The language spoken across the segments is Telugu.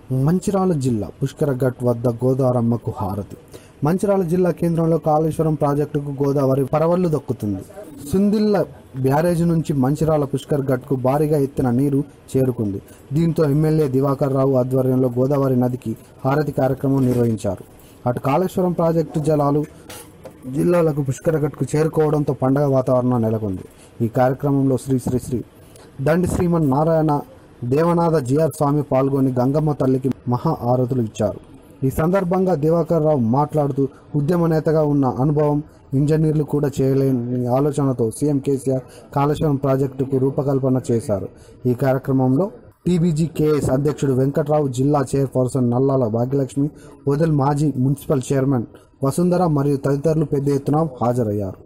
మంచిర్యాల జిల్లా పుష్కరఘట్ వద్ద గోదావరమ్మకు హారతి మంచిర్యాల జిల్లా కేంద్రంలో కాళేశ్వరం ప్రాజెక్టుకు గోదావరి పరవళ్లు దొక్కుతుంది సుందిల్ల బ్యారేజ్ నుంచి మంచిర్యాల పుష్కర్ ఘట్కు భారీగా ఎత్తిన నీరు చేరుకుంది దీంతో ఎమ్మెల్యే దివాకర్ రావు ఆధ్వర్యంలో గోదావరి నదికి హారతి కార్యక్రమం నిర్వహించారు అటు కాళేశ్వరం ప్రాజెక్టు జలాలు జిల్లాలకు పుష్కరఘట్కు చేరుకోవడంతో పండగ వాతావరణం నెలకొంది ఈ కార్యక్రమంలో శ్రీ శ్రీ శ్రీ దండి శ్రీమన్ నారాయణ దేవనాథ జిఆర్ స్వామి పాల్గొని గంగమ్మ తల్లికి మహా ఆరతులు ఇచ్చారు ఈ సందర్భంగా దివాకర్ రావు మాట్లాడుతూ ఉద్యమ నేతగా ఉన్న అనుభవం ఇంజనీర్లు కూడా చేయలేని ఆలోచనతో సీఎం కేసీఆర్ కాళేశ్వరం ప్రాజెక్టుకు రూపకల్పన చేశారు ఈ కార్యక్రమంలో టీబీజీ కేఎస్ అధ్యక్షుడు వెంకట్రావు జిల్లా చైర్పర్సన్ నల్లాల భాగ్యలక్ష్మి వదిల్ మాజీ మున్సిపల్ చైర్మన్ వసుంధర మరియు తదితరులు పెద్ద ఎత్తున హాజరయ్యారు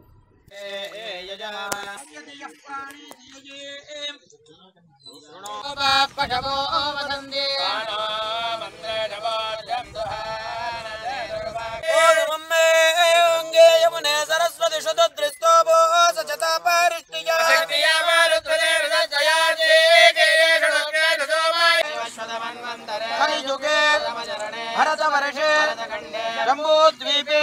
పశవో వదందే ఓమమ్మే అంగే యమునే సరస్వతి శుద్ధృష్టోభో సచతా పారిష్టియా కలియుగే భరత వర్షే జంబూద్వీపే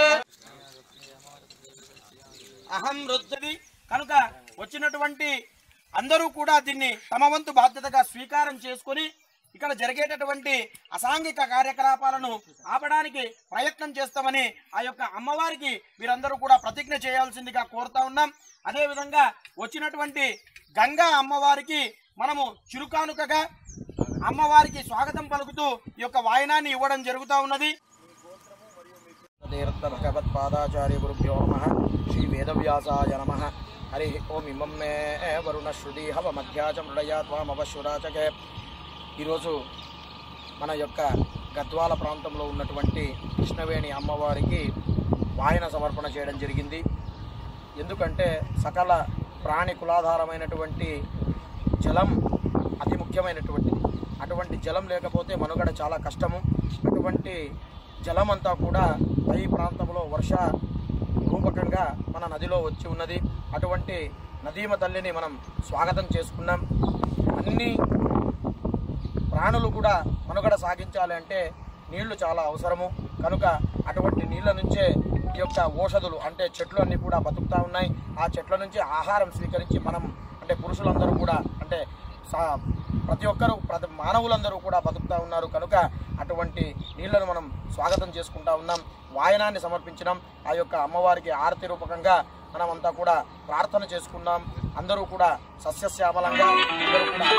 అహం రుద్రది కనుక వచ్చినటువంటి అందరూ కూడా దీన్ని తమ వంతు బాధ్యతగా స్వీకారం చేసుకొని ఇక్కడ జరిగేటటువంటి అసాంఘిక కార్యకలాపాలను ఆపడానికి ప్రయత్నం చేస్తామని ఆ యొక్క అమ్మవారికి మీరందరూ కూడా ప్రతిజ్ఞ చేయాల్సిందిగా కోరుతా ఉన్నాం అదేవిధంగా వచ్చినటువంటి గంగా అమ్మవారికి మనము చిరుకానుకగా అమ్మవారికి స్వాగతం పలుకుతూ ఈ యొక్క వాయనాన్ని ఇవ్వడం జరుగుతూ ఉన్నది తీర్థ భగవత్పాదాచార్య గురుభ్యో నమ శ్రీ వేదవ్యాసాయ నమ హరి ఓం ఇమం మే వరుణ శృతి హవ మధ్యాచ మృడయా త్వామవశురాచకే ఈరోజు మన యొక్క గద్వాల ప్రాంతంలో ఉన్నటువంటి కృష్ణవేణి అమ్మవారికి వాయన సమర్పణ చేయడం జరిగింది ఎందుకంటే సకల ప్రాణి కులాధారమైనటువంటి జలం అతి ముఖ్యమైనటువంటిది అటువంటి జలం లేకపోతే మనుగడ చాలా కష్టము అటువంటి జలం అంతా కూడా పై ప్రాంతంలో వర్ష రూపకంగా మన నదిలో వచ్చి ఉన్నది అటువంటి నదీమ తల్లిని మనం స్వాగతం చేసుకున్నాం అన్ని ప్రాణులు కూడా మనుగడ సాగించాలి అంటే నీళ్లు చాలా అవసరము కనుక అటువంటి నీళ్ళ నుంచే ఈ యొక్క ఔషధులు అంటే చెట్లు అన్నీ కూడా బతుకుతూ ఉన్నాయి ఆ చెట్ల నుంచి ఆహారం స్వీకరించి మనం అంటే పురుషులందరూ కూడా అంటే సా- ప్రతి ఒక్కరూ ప్రతి మానవులందరూ కూడా బతుకుతూ ఉన్నారు కనుక అటువంటి నీళ్లను మనం స్వాగతం చేసుకుంటా ఉన్నాం వాయనాన్ని సమర్పించినాం ఆ యొక్క అమ్మవారికి ఆరతి రూపకంగా మనమంతా కూడా ప్రార్థన చేసుకున్నాం అందరూ కూడా సస్యశ్యామలంగా అందరూ కూడా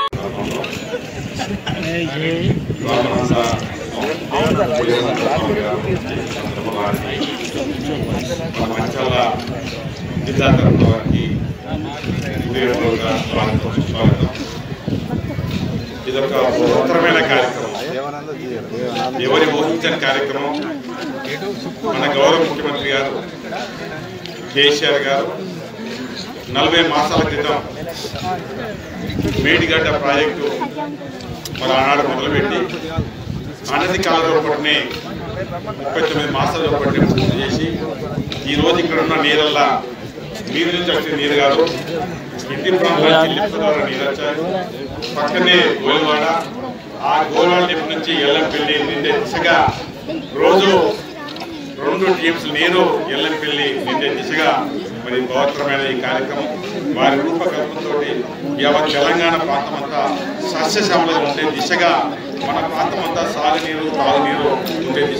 మంచాల జిల్లా తరఫున వారికి హృదయపూర్వక స్వాగతం సుస్వాగతం ఇదొక బృహత్తరమైన కార్యక్రమం ఎవరి ఊహించని కార్యక్రమం మన గౌరవ ముఖ్యమంత్రి గారు కేసీఆర్ గారు నలభై మాసాల క్రితం మేడిగడ్డ ప్రాజెక్టు మరి ఆనాడు మొదలుపెట్టి అనతి కాలంలో పడినే ముప్పై తొమ్మిది మాసాల్లో పట్టి పూర్తి చేసి ఈ రోజు ఇక్కడ ఉన్న నీరల్లా నీరు నుంచి వచ్చిన నీరు కాదు ఇంటి ప్రాంతాల చెల్లింపు ద్వారా నీరు వచ్చాయి పక్కనే గోల్వాడ ఆ గోల్వాడ లిఫ్ట్ నుంచి ఎల్లంపల్లి నిండే దిశగా రోజు రెండు టీమ్స్ నేను ఎల్లంపల్లి నిండే దిశగా మరి బహుత్తరమైన ఈ కార్యక్రమం వారి రూపకల్పనతో యావత్ తెలంగాణ ప్రాంతం అంతా సస్యశ్యామలంగా ఉండే దిశగా మన ప్రాంతం అంతా సాగునీరు తాగునీరు ఉండే దిశగా